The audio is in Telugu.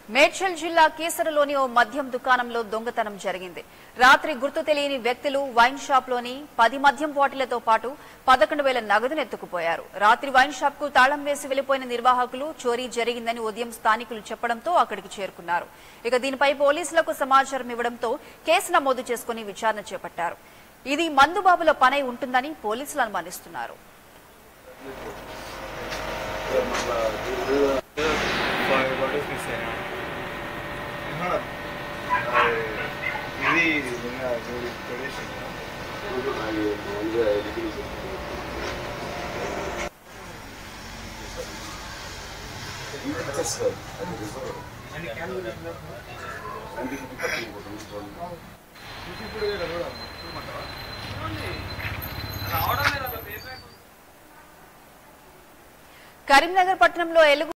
మేడ్చల్ జిల్లా కీసరలోని ఓ మద్యం దుకాణంలో దొంగతనం జరిగింది రాత్రి గుర్తు తెలియని వ్యక్తులు వైన్ షాప్ లోని పది మద్యం బాటిళ్లతో పాటు పదకొండు వేల నగదును ఎత్తుకుపోయారు రాత్రి వైన్ షాప్ కు తాళం వేసి వెళ్లిపోయిన నిర్వాహకులు చోరీ జరిగిందని ఉదయం స్థానికులు చెప్పడంతో అక్కడికి చేరుకున్నారు ఇక దీనిపై పోలీసులకు సమాచారం ఇవ్వడంతో కేసు నమోదు చేసుకుని విచారణ చేపట్టారు ఇది మందుబాబుల పనై ఉంటుందని పోలీసులు అనుమానిస్తున్నారు ఫైవ్ బాటిల్స్ మిస్ అయినా ఇది నిన్న మీరు కొనేసిందా? కరీంనగర్ పట్టణంలో ఎలుగు